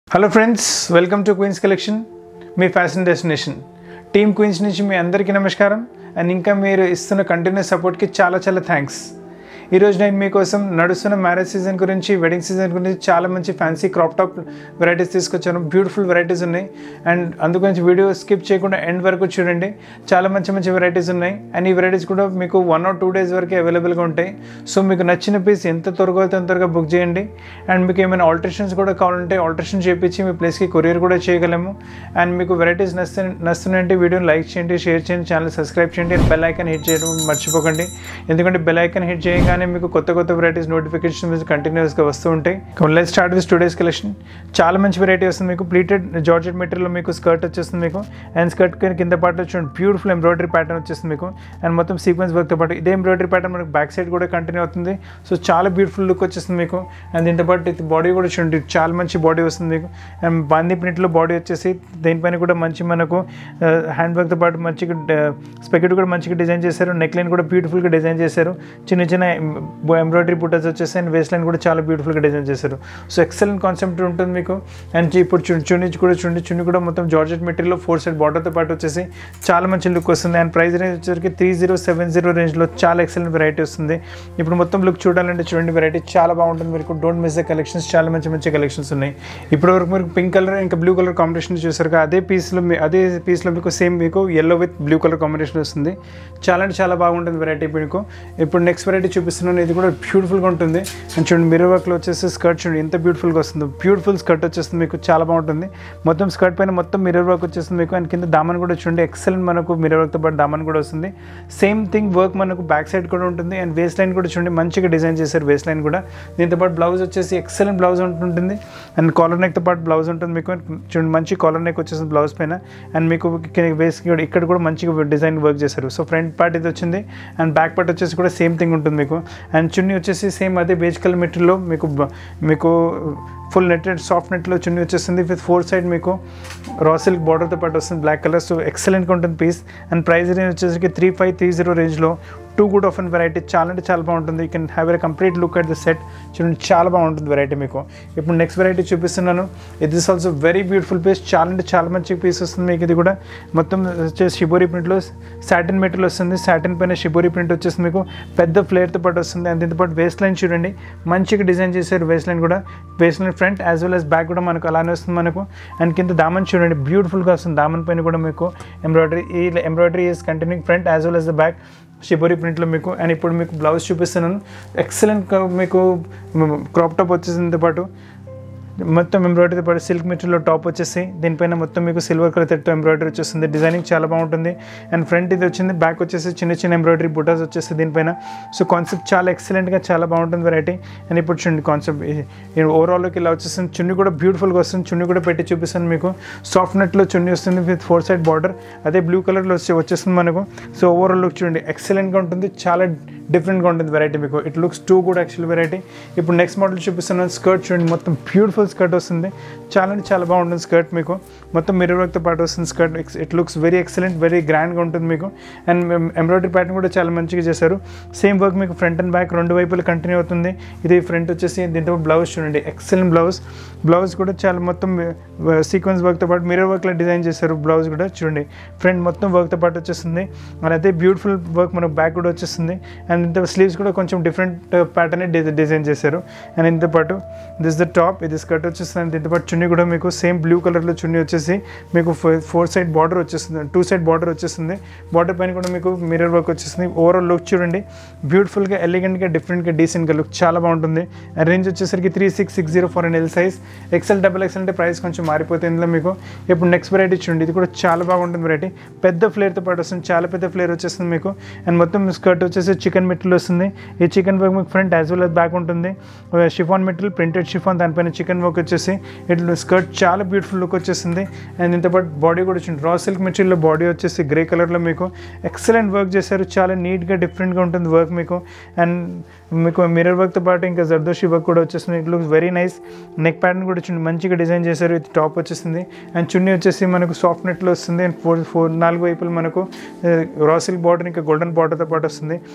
Hello friends welcome to queens collection మీ fashion destination team queens నుంచి మీ అందరికీ నమస్కారం అండ్ ఇంకా మీరు ఇస్తున్న కంటిన్యూస్ సపోర్ట్కి చాలా చాలా థ్యాంక్స్ ఈరోజు నేను మీకోసం నడుస్తున్న మ్యారేజ్ సీజన్ గురించి వెడ్డింగ్ సీజన్ గురించి చాలా మంచి ఫ్యాన్సీ క్రాప్ టాప్ వెరైటీస్ తీసుకొచ్చాను బ్యూటిఫుల్ వెరైటీస్ ఉన్నాయి అండ్ అందుగురించి వీడియో స్కిప్ చేయకుండా ఎండ్ వరకు చూడండి చాలా మంచి మంచి వెరైటీస్ ఉన్నాయి అండ్ ఈ వెరైటీస్ కూడా మీకు వన్ ఆర్ టూ డేస్ వరకు అవైలబుల్గా ఉంటాయి సో మీకు నచ్చిన పీస్ ఎంత త్వరగా అయితే అంత త్వరగా బుక్ చేయండి అండ్ మీకు ఏమైనా ఆల్టరేషన్స్ కూడా కావాలంటే ఆల్టరేషన్ చేయించి మీ ప్లేస్కి కొరియర్ కూడా చేయగలము అండ్ మీకు వెరైటీస్ నచ్చ నచ్చుతున్నాయంటే వీడియోని లైక్ చేయండి షేర్ చేయండి ఛానల్ సబ్స్క్రైబ్ చేయండి అండ్ బెల్ ఐకాన్ హిట్ చేయడం మర్చిపోకండి ఎందుకంటే బెల్ ఐకాన్ హిట్ చేయగానే మీకు కొత్త కొత్త వెరైటీస్ నోటిఫికేషన్ కంటిన్యూస్గా వస్తూ ఉంటాయి let start with today's collection చాలా మంచి వెరైటీ వస్తుంది మీకు ప్లీటెడ్ జార్జెట్ మెటీరియల్లో మీకు స్కర్ట్ వచ్చేస్తుంది మీకు అండ్ స్కర్ట్ కింద పాటు చూడండి బ్యూటిఫుల్ ఎంబ్రాయిడరీ ప్యాటర్న్ వచ్చేస్తుంది మీకు అండ్ మొత్తం సీక్వెన్స్ వర్క్తో పాటు ఇదే ఎంబ్రాయిడరీ ప్యాటర్న్ మనకు బ్యాక్ సైడ్ కూడా కంటిన్యూ అవుతుంది సో చాలా బ్యూటిఫుల్ లుక్ వచ్చేస్తుంది మీకు అండ్ దీంతో పాటు బాడీ కూడా చూడండి చాలా మంచి బాడీ వస్తుంది మీకు అండ్ బాందీ ప్రింట్లో బాడీ వచ్చేసి దీనిపైన కూడా మంచి మనకు హ్యాండ్ వర్క్తో పాటు మంచిగా స్పెకెట్ కూడా మంచిగా డిజైన్ చేశారు నెక్ లైన్ కూడా బ్యూటిఫుల్గా డిజైన్ చేశారు చిన్న చిన్న ఎంబ్రాయిడరీ బుటర్స్ వచ్చేసి అండ్ వేస్ట్ లైన్ కూడా చాలా బ్యూటిఫుల్గా డిజైన్ చేశారు సో ఎక్సలెంట్ కాన్సెప్ట్ ఉంటుంది మీకు అండ్ ఇప్పుడు చు చున్నీ కూడా చుండి చున్ని కూడా మొత్తం జార్జెట్ మెటీరియల్ ఫోర్ సైడ్ బార్డర్తో పాటు వచ్చేసి చాలా మంచి లుక్ వస్తుంది అండ్ ప్రైస్ రేంజ్ వచ్చేసరికి త్రీ జీరో సెవెన్ జీరో రేంజ్లో చాలా ఎక్సలెంట్ వెరైటీ వస్తుంది ఇప్పుడు మొత్తం లుక్ చూడాలంటే చూడండి వెరైటీ చాలా బాగుంటుంది మీకు డోంట్ మిస్ ద కలెక్షన్స్ చాలా మంచి మంచి కలెక్షన్స్ ఉన్నాయి ఇప్పటి వరకు మీరు పింక్ కలర్ ఇంకా బ్లూ కలర్ కాంబినేషన్ చూసారు కదా, అదే పీస్లో మీ అదే పీస్లో మీకు సేమ్ మీకు yellow with blue colour combination వస్తుంది చాలా అంటే చాలా బాగుంటుంది వెరైటీ మీకు ఇప్పుడు నెక్స్ట్ వెరైటీ చూపిస్తున్నాను ఇది కూడా బ్యూటిఫుల్గా ఉంటుంది అండ్ చూడండి మిర్రర్ వర్క్లో వచ్చేసి స్కర్ట్ చూడండి ఎంత బ్యూటిఫుల్గా వస్తుందో బ్యూటిఫుల్ స్కర్ట్ వచ్చేస్తుంది మీకు చాలా బాగుంటుంది మొత్తం స్కర్ట్ పైన మొత్తం మిర్రర్ వర్క్ వచ్చేస్తుంది మీకు అండ్ కింద దామన్ కూడా చూడండి ఎక్సలెంట్ మనకు మిర్రర్ వర్క్తో పాటు దామన్ కూడా వస్తుంది సేమ్ థింగ్ వర్క్ మనకు బ్యాక్ సైడ్ కూడా ఉంటుంది అండ్ వేస్ట్ లైన్ కూడా చూడండి మంచిగా డిజైన్ చేశారు వేస్ట్ లైన్ కూడా దీంతో పాటు బ్లౌజ్ వచ్చేసి ఎక్సలెంట్ బ్లౌజ్ ఉంటుంది అండ్ కాలర్ నెక్తో పాటు బ్లౌజ్ ఉంటుంది మీకు చూడండి మంచి కాలర్ నెక్ వచ్చేసింది బ్లౌజ్ పైన అండ్ మీకు వేస్ట్ కూడా ఇక్కడ కూడా మంచిగా డిజైన్ వర్క్ చేశారు సో ఫ్రంట్ పార్ట్ ఇది వచ్చింది అండ్ బ్యాక్ పార్ట్ వచ్చేసి కూడా సేమ్ థింగ్ ఉంటుంది మీకు అండ్ చున్నీ వచ్చేసి సేమ్ అదే బేజ్ కలర్ మెటీరియల్లో మీకు బ- మీకు ఫుల్ నెట్టెడ్ సాఫ్ట్ నెట్లో చున్నీ వచ్చేస్తుంది విత్ ఫోర్ సైడ్ మీకు రా సిల్క్ బార్డర్తో పాటు వస్తుంది బ్లాక్ కలర్ సో ఎక్సలెంట్గా ఉంటుంది పీస్ అండ్ ప్రైస్ రేంజ్ వచ్చేసరికి త్రీ ఫైవ్ త్రీ జీరో రేంజ్లో too good of and variety చాలా అంటే చాలా బాగుంటుంది you can have a complete look at the set చూడండి చాలా బాగుంటుంది వెరైటీ మీకు ఇప్పుడు నెక్స్ట్ వెరైటీ చూపిస్తున్నాను ఇది is also very beautiful piece చాలా అంటే చాలా మంచి పీస్ వస్తుంది మీకు ఇది కూడా మొత్తం వచ్చేసి షిబోరి ప్రింట్లో సాటిన్ మెటీరియల్ వస్తుంది సాటిన్ పైన షిబోరి ప్రింట్ వచ్చేసి మీకు పెద్ద ఫ్లేర్తో పాటు వస్తుంది అండ్ దీంతో పాటు వేస్ట్ లైన్ చూడండి మంచిగా డిజైన్ చేశారు వేస్ట్ లైన్ కూడా waist line front as well as back కూడా మనకు అలానే వస్తుంది మనకు అండ్ కింద దామన్ చూడండి బ్యూటిఫుల్గా వస్తుంది దామన్ పైన కూడా మీకు ఎంబ్రాయిడరీ ఈ embroidery is continue front as well as the back shibori ప్రింట్లో మీకు అండ్ ఇప్పుడు మీకు బ్లౌజ్ చూపిస్తున్నాను ఎక్సలెంట్ మీకు క్రాప్ టాప్ వచ్చేసింది పాటు మొత్తం ఎంబ్రాయిడరీతో పాటు సిల్క్ మెటీరియల్లో టాప్ వచ్చేసి దీనిపైన మొత్తం మీకు సిల్వర్ కలర్ తెట్టు ఎంబ్రాయిడరీ వచ్చేస్తుంది డిజైనింగ్ చాలా బాగుంటుంది అండ్ ఫ్రంట్ ఇది వచ్చింది బ్యాక్ వచ్చేసి చిన్న చిన్న ఎంబ్రాయిడరీ బుటాస్ వచ్చేసి దీనిపైన సో కాన్సెప్ట్ చాలా ఎక్సలెంట్గా చాలా బాగుంటుంది వెరైటీ అండ్ ఇప్పుడు చూడండి కాన్సెప్ట్ ఓవరాల్కి ఇలా వచ్చేస్తుంది చున్నీ కూడా బ్యూటిఫుల్గా వస్తుంది చున్నీ కూడా పెట్టి చూపిస్తాను మీకు సాఫ్ట్ నెట్లో చున్నీ వస్తుంది విత్ ఫోర్ సైడ్ బార్డర్ అదే బ్లూ కలర్లో వచ్చి వచ్చేస్తుంది మనకు సో ఓవరాల్ లుక్ చూడండి ఎక్సలెంట్గా ఉంటుంది చాలా డిఫరెంట్గా ఉంటుంది వెరైటీ మీకు it looks too good actual variety ఇప్పుడు నెక్స్ట్ మోడల్ చూపిస్తున్నాను స్కర్ట్ చూడండి మొత్తం బ్యూటిఫుల్ స్కర్ట్ వస్తుంది చాలా అంటే చాలా బాగుంటుంది స్కర్ట్ మీకు మొత్తం మిర్రర్ వర్క్తో పాటు వస్తుంది skirt it looks very excellent very గ్రాండ్గా ఉంటుంది మీకు అండ్ ఎంబ్రాయిడరీ ప్యాటర్న్ కూడా చాలా మంచిగా చేశారు సేమ్ వర్క్ మీకు ఫ్రంట్ అండ్ బ్యాక్ రెండు వైపులు కంటిన్యూ అవుతుంది ఇది ఫ్రంట్ వచ్చేసి దీంతో బ్లౌజ్ చూడండి ఎక్సలెంట్ బ్లౌజ్ బ్లౌజ్ కూడా చాలా మొత్తం సీక్వెన్స్ వర్క్తో పాటు మిర్రర్ వర్క్లో డిజైన్ చేశారు బ్లౌజ్ కూడా చూడండి ఫ్రంట్ మొత్తం వర్క్తో పాటు వచ్చేస్తుంది అండ్ అదే బ్యూటిఫుల్ వర్క్ మనకు బ్యాక్ కూడా వచ్చేస్తుంది అండ్ ఇంత స్లీవ్స్ కూడా కొంచెం డిఫరెంట్ ప్యాటర్న్ డిజైన్ చేశారు అండ్ ఇంతో పాటు దిస్ ద టాప్ ఇది స్కర్ట్ వచ్చేస్తుంది అండ్ దీంతో పాటు చున్నీ కూడా మీకు సేమ్ బ్లూ కలర్లో చున్నీ వచ్చేసి మీకు ఫోర్ సైడ్ బార్డర్ వచ్చేస్తుంది టూ సైడ్ బార్డర్ వచ్చేస్తుంది బార్డర్ పైన కూడా మీకు మిర్రర్ వర్క్ వచ్చేస్తుంది ఓవరాల్ లుక్ చూడండి బ్యూటిఫుల్గా ఎలిగెంట్గా డిఫరెంట్గా డీసెంట్గా లుక్ చాలా బాగుంటుంది రేంజ్ వచ్చేసరికి three six six zero four and L size XL double XL అంటే ప్రైస్ కొంచెం మారిపోతుంది ఇందులో మీకు ఇప్పుడు నెక్స్ట్ వెరైటీ చూడండి ఇది కూడా చాలా బాగుంటుంది వెరైటీ పెద్ద ఫ్లేర్తో పాటు వస్తుంది చాలా పెద్ద ఫ్లేర్ వచ్చేస్తుంది మీకు అండ్ మొత్తం స్కర్ట్ వచ్చేసి చికెన్ మెటీరియల్ వస్తుంది ఈ చికెన్ వర్క్ మీకు front as well as back ఉంటుంది షిఫాన్ మెటీరియల్ ప్రింటెడ్ షిఫాన్ దానిపైన చికెన్ వర్క్ వచ్చేసి ఇట్లా స్కర్ట్ చాలా బ్యూటిఫుల్ లుక్ వచ్చేసింది అండ్ ఇంత పాటు బాడీ కూడా వచ్చింది రా సిల్క్ మెటీరియల్ బాడీ వచ్చేసి గ్రే కలర్లో మీకు ఎక్సలెంట్ వర్క్ చేశారు చాలా నీట్గా డిఫరెంట్గా ఉంటుంది వర్క్ మీకు అండ్ మీకు మిర్రర్ వర్క్తో పాటు ఇంకా జర్దోషి వర్క్ కూడా వచ్చేస్తుంది it looks very nice neck pattern కూడా వచ్చింది మంచిగా డిజైన్ చేశారు ఇది టాప్ వచ్చేసింది అండ్ చున్నీ వచ్చేసి మనకు సాఫ్ట్ నెట్లో వస్తుంది అండ్ ఫోర్ ఫోర్ నాలుగు వైపులు మనకు రా సిల్క్ బార్డర్ ఇంకా గోల్డెన్ బార్డర్తో పాటు వస్తుంది అండ్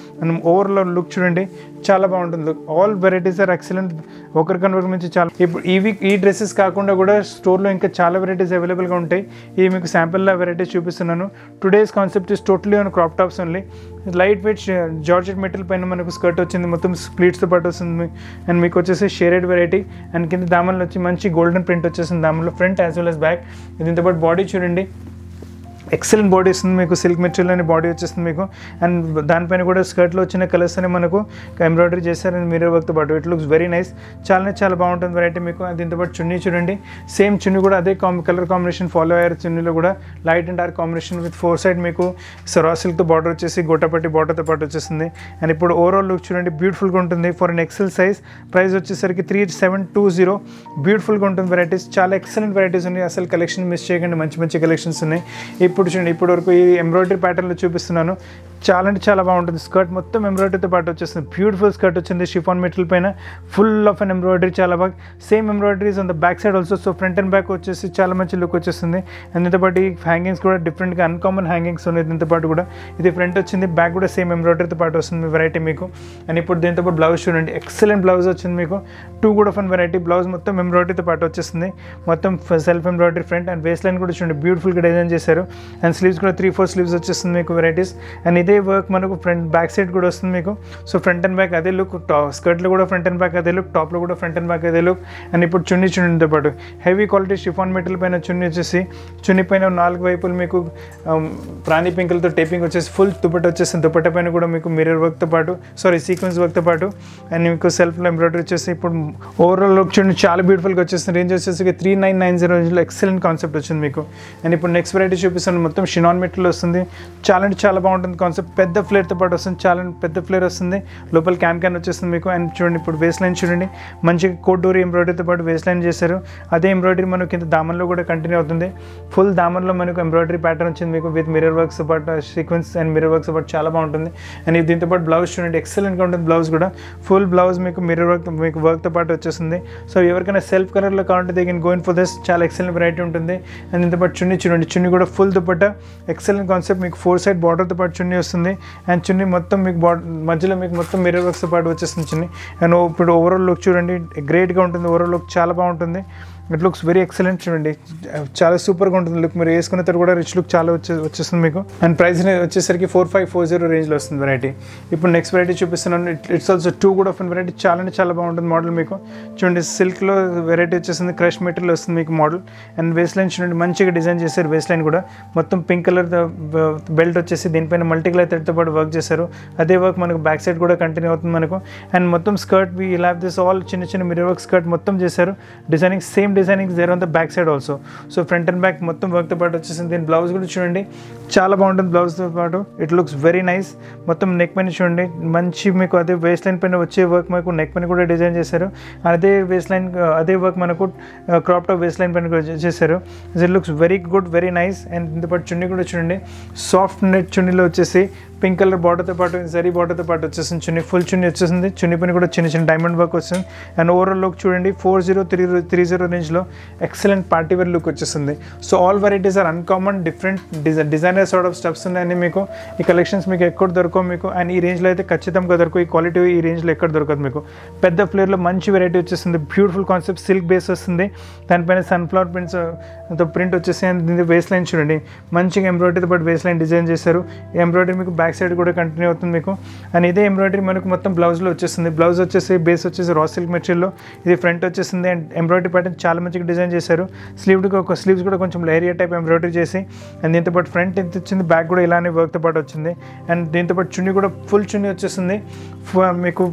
ఓవరాల్ లుక్ చూడండి చాలా బాగుంటుంది look all varieties are excellent ఒకరికనొకరి నుంచి చాలా ఇప్పుడు ఇవి ఈ డ్రెస్సెస్ కాకుండా కూడా స్టోర్లో ఇంకా చాలా వెరైటీస్ అవైలబుల్గా ఉంటాయి ఇవి మీకు శాంపిల్లా వెరైటీస్ చూపిస్తున్నాను today's concept is totally on crop tops only light weight georgette material పైన మనకు స్కర్ట్ వచ్చింది మొత్తం స్ప్లీట్స్తో పాటు వస్తుంది అండ్ మీకు వచ్చేసి షేడెడ్ వెరైటీ అండ్ కింద దామన్లో వచ్చి మంచి గోల్డెన్ ప్రింట్ వచ్చేసింది దామన్లో front as well as back దీంతో పాటు బాడీ చూడండి ఎక్సలెంట్ బాడీ వస్తుంది మీకు సిల్క్ మెటీరియల్ అనే బాడీ వచ్చేస్తుంది మీకు అండ్ దానిపైన కూడా స్కర్ట్లో వచ్చిన కలర్స్ అని మనకు ఎంబ్రాయిడరీ చేశారు అండ్ మీరే వర్క్తో పాటు ఇట్ లుక్స్ వెరీ నైస్ చాలానే చాలా బాగుంటుంది వెరైటీ మీకు and దీంతో పాటు చున్నీ చూడండి సేమ్ చున్నీ కూడా అదే కాంబ్ కలర్ కాంబినేషన్ ఫాలో అయ్యారు చున్నీలో కూడా light and dark combination with four side మీకు సరా సిల్క్తో బార్డర్ వచ్చేసి గొట్టపట్టి బార్డర్తో పాటు వచ్చేస్తుంది అండ్ ఇప్పుడు ఓవరాల్ లుక్ చూడండి బ్యూటిఫుల్గా ఉంటుంది for an XL size price వచ్చేసరికి త్రీ సెవెన్ టూ జీరో బ్యూటిఫుల్గా ఉంటుంది వెరైటీస్ చాలా ఎక్సలెంట్ వెరైటీస్ ఉన్నాయి అసలు కలెక్షన్ మిస్ చేయకండి మంచి మంచి కలెక్షన్స్ ఉన్నాయి ఇప్పుడు చూడండి ఇప్పటి వరకు ఈ ఎంబ్రాయిడరీ ప్యాటర్న్లో చూపిస్తున్నాను చాలా అంటే చాలా బాగుంటుంది స్కర్ట్ మొత్తం ఎంబ్రాయిడరీతో పాటు వచ్చేస్తుంది బ్యూటిఫుల్ స్కర్ట్ వచ్చింది షిఫాన్ మెటీరియల్ పైన ఫుల్ ఆఫ్ అన్ ఎంబ్రాయిడరీ చాలా బాగా same embroideries on the back side also so front and back వచ్చేసి చాలా మంచి లుక్ వచ్చేస్తుంది అండ్ దీంతో పాటు ఈ హ్యాంగింగ్స్ కూడా డిఫరెంట్గా అన్కామన్ హ్యాంగింగ్స్ ఉన్నాయి దీంతో పాటు కూడా ఇది ఫ్రంట్ వచ్చింది బ్యాక్ కూడా సేమ్ ఎంబ్రాయిడరీతో పాటు వస్తుంది వెరైటీ మీకు అండ్ ఇప్పుడు దీంతో పాటు బ్లౌజ్ చూడండి ఎక్సలెంట్ బ్లౌజ్ వచ్చింది మీకు టూ కూడా ఫన్ వెరైటీ బ్లౌజ్ మొత్తం ఎంబ్రాయిడరీతో పాటు వచ్చేస్తుంది మొత్తం self embroidery front and waist line కూడా చూడండి బ్యూటిఫుల్గా డిజైన్ చేశారు అండ్ స్లీవ్స్ కూడా త్రీ ఫోర్ స్లీవ్స్ వచ్చేస్తుంది మీకు వెరైటీస్ అండ్ ఇదే వర్క్ మనకు ఫ్రంట్ బ్యాక్ సైడ్ కూడా వస్తుంది మీకు సో ఫ్రంట్ అండ్ బ్యాక్ అదే లుక్ టాప్ స్కర్ట్లో కూడా ఫ్రంట్ అండ్ బ్యాక్ అదే లుక్ టాప్లో కూడా ఫ్రంట్ అండ్ బ్యాక్ అదే లుక్ అండ్ ఇప్పుడు చున్నీ చున్నీతో పాటు హెవీ క్వాలిటీ షిఫాన్ మెటీరియల్ పైన చున్నీ వచ్చేసి చున్నీ పైన నాలుగు వైపులు మీకు um, ప్రాణి పింకులతో టేపింగ్ వచ్చేసి ఫుల్ దుపట్ట వచ్చేసి దుపట్ట పైన కూడా మీకు మిర్రర్ వర్క్తో పాటు సారీ సీక్వెన్స్ వర్క్తో పాటు అండ్ మీకు సెల్ఫ్లో ఎంబ్రాయిడరీ వచ్చేసి ఇప్పుడు ఓవరాల్ లుక్ చూడండి చాలా బ్యూటిఫుల్గా వచ్చేస్తుంది రేంజ్ వచ్చేసి త్రీ నైన్ నైన్ జీరో రేంజ్లో ఎక్సలెంట్ కాన్సెప్ట్ వచ్చింది మీకు అండ్ ఇప్పుడు నెక్స్ట్ వెరైటీ చూపిస్తాను మొత్తం షినాన్ మెటీరియల్ వస్తుంది చాలా అంటే చాలా బాగుంటుంది కాన్సెప్ట్ పెద్ద ఫ్లేర్తో పాటు వస్తుంది చాలా పెద్ద ఫ్లేర్ వస్తుంది లోపల క్యాన్ క్యాన్ వచ్చేస్తుంది మీకు అండ్ చూడండి ఇప్పుడు వేస్ట్ లైన్ చూడండి మంచిగా కోట్ డోరీ ఎంబ్రాయిడరీతో పాటు వేస్ట్ లైన్ చేశారు అదే ఎంబ్రాయిడరీ మనకు కింద దామన్లో కూడా కంటిన్యూ అవుతుంది ఫుల్ దామన్లో మనకు ఎంబ్రాయిడరీ ప్యాటర్న్ వచ్చింది మీకు విత్ మిరర్ వర్క్స్ పాటు సీక్వెన్స్ అండ్ మిరర్ వర్క్స్ పాటు చాలా బాగుంటుంది అండ్ ఇది దీంతో పాటు బ్లౌజ్ చూడండి ఎక్సలెంట్గా ఉంటుంది బ్లౌజ్ కూడా ఫుల్ బ్లౌజ్ మీకు మిరర్ వర్క్ మీకు వర్క్తో పాటు వచ్చేస్తుంది సో ఎవరికైనా సెల్ఫ్ కలర్లో కావాలంటే they can going for this చాలా ఎక్సలెంట్ వెరైటీ ఉంటుంది అండ్ దీంతో పాటు చున్నీ చూడండి చున్నీ కూడా ఫుల్ దుపట్ట ఎక్సలెంట్ కాన్సెప్ట్ మీకు ఫోర్ సైడ్ బార్డర్తో పాటు చున్నీ వస్తుంది అండ్ చున్నీ మొత్తం మీకు బార్డర్ మధ్యలో మీకు మొత్తం మిరర్ వర్క్స్తో పాటు వచ్చేస్తుంది చున్నీ అండ్ ఇప్పుడు ఓవరాల్ లుక్ చూడండి గ్రేట్గా ఉంటుంది ఓవరాల్ లుక్ చాలా బాగుంటుంది ఇట్ లుక్స్ వెరీ ఎక్సలెంట్ చూడండి చాలా సూపర్గా ఉంటుంది లుక్ మీరు వేసుకున్న తర్వాత కూడా రిచ్ లుక్ చాలా వచ్చే వచ్చేస్తుంది మీకు అండ్ ప్రైస్ వచ్చేసరికి ఫోర్ ఫైవ్ ఫోర్ జీరో రేంజ్లో వస్తుంది వెరైటీ ఇప్పుడు నెక్స్ట్ వెరైటీ చూపిస్తున్నాను ఇట్స్ ఆల్సో టూ కూడా ఆఫ్ వెరైటీ చాలా అంటే చాలా బాగుంటుంది మోడల్ మీకు చూడండి సిల్క్లో వెరైటీ వచ్చేసింది క్రష్ మెటీరియల్ వస్తుంది మీకు మోడల్ అండ్ వేస్ట్ లైన్ చూడండి మంచిగా డిజైన్ చేశారు వేస్ట్ లైన్ కూడా మొత్తం పింక్ కలర్ బెల్ట్ వచ్చేసి దీనిపైన మల్టీ కలర్ థ్రెడ్తో పాటు వర్క్ చేశారు అదే వర్క్ మనకు బ్యాక్ సైడ్ కూడా కంటిన్యూ అవుతుంది మనకు అండ్ మొత్తం స్కర్ట్ వి ఇలా దిస్ ఆల్ చిన్న చిన్న మిరర్ వర్క్ స్కర్ట్ మొత్తం చేశారు designing same designing there on the back side also so front and back మొత్తం వర్క్తో పాటు వచ్చేసింది దీని బ్లౌజ్ కూడా చూడండి చాలా బాగుంటుంది బ్లౌజ్తో పాటు ఇట్ లుక్స్ వెరీ నైస్ మొత్తం నెక్ పైన చూడండి మంచి మీకు అదే వేస్ట్ లైన్ పైన వచ్చే వర్క్ మనకు నెక్ పైన కూడా డిజైన్ చేశారు అదే వేస్ట్ లైన్ అదే వర్క్ మనకు క్రాప్ టాప్ వేస్ట్ లైన్ పైన కూడా చేశారు it looks very good very nice and దీంతో పాటు చున్నీ కూడా చూడండి సాఫ్ట్ నెట్ చున్నీలో వచ్చేసి పింక్ కలర్ బార్డర్తో పాటు జరీ బార్డర్తో పాటు వచ్చేసింది చున్నీ ఫుల్ చున్నీ వచ్చేసింది చున్నీ పైన కూడా చిన్న చిన్న డైమండ్ వర్క్ వస్తుంది అండ్ ఓవరాల్ లుక్ చూడండి four zero three three zero రేంజ్లో ఎక్సలెంట్ పార్టీ వేర్ లుక్ వచ్చేస్తుంది so all varieties are uncommon different design designer sort of steps ఉన్నాయని మీకు ఈ కలెక్షన్స్ మీకు ఎక్కడ దొరకవు మీకు అండ్ ఈ రేంజ్లో అయితే ఖచ్చితంగా దొరకవు ఈ క్వాలిటీ ఈ రేంజ్లో ఎక్కడ దొరకదు మీకు పెద్ద ఫ్లేర్లో మంచి వెరైటీ వచ్చేస్తుంది బ్యూటిఫుల్ కాన్సెప్ట్ సిల్క్ బేస్ వస్తుంది దానిపైన సన్ఫ్లవర్ ప్రింట్స్ ప్రింట్ వచ్చేసి and దీని వేస్ట్ లైన్ చూడండి మంచిగా ఎంబ్రాయిడరీతో పాటు వేస్ట్ లైన్ డిజైన్ చేశారు ఎంబ్రాయిడరీ మీకు బ్యాక్ సైడ్ కూడా కంటిన్యూ అవుతుంది మీకు అండ్ ఇదే ఎంబ్రాయిడరీ మనకు మొత్తం బ్లౌజ్లో వచ్చేస్తుంది బ్లౌజ్ వచ్చేసి బేస్ వచ్చేసి రా సిల్క్ మెటీరియల్లో ఇది ఫ్రంట్ వచ్చేసింది అండ్ ఎంబ్రాయిడరీ ప్యాటర్న్ చాలా మంచిగా డిజైన్ చేశారు స్లీవ్ ఒక స్లీవ్స్ కూడా కొంచెం లేరియా టైప్ ఎంబ్రాయిడరీ చేసి అండ్ దీంతో పాటు ఫ్రంట్ ఎంత వచ్చింది బ్యాక్ కూడా ఇలానే వర్క్తో పాటు వచ్చింది అండ్ దీంతో పాటు చున్నీ కూడా ఫుల్ చున్నీ వచ్చేస్తుంది ఫ- మీకు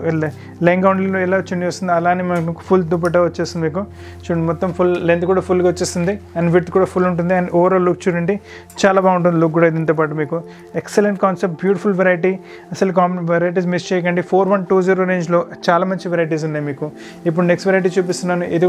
లెహంగా ఉండిలో ఎలా చున్నీ వస్తుంది అలానే మనకు ఫుల్ దుపట్టా వచ్చేస్తుంది మీకు చూడండి మొత్తం ఫుల్ లెంత్ కూడా ఫుల్గా వచ్చేస్తుంది అండ్ విత్ కూడా ఫుల్ ఉంటుంది అండ్ ఓవరాల్ లుక్ చూడండి చాలా బాగుంటుంది లుక్ కూడా దీంతో పాటు మీకు ఎక్సలెంట్ కాన్సెప్ట్ బ్యూటిఫుల్ వెరైటీ అసలు కామన్ వెరైటీస్ మిస్ చేయకండి ఫోర్ వన్ టూ జీరో రేంజ్లో చాలా మంచి వెరైటీస్ ఉన్నాయి మీకు ఇప్పుడు నెక్స్ట్ వెరైటీ చూపిస్తున్నాను ఇది కూడా చాలా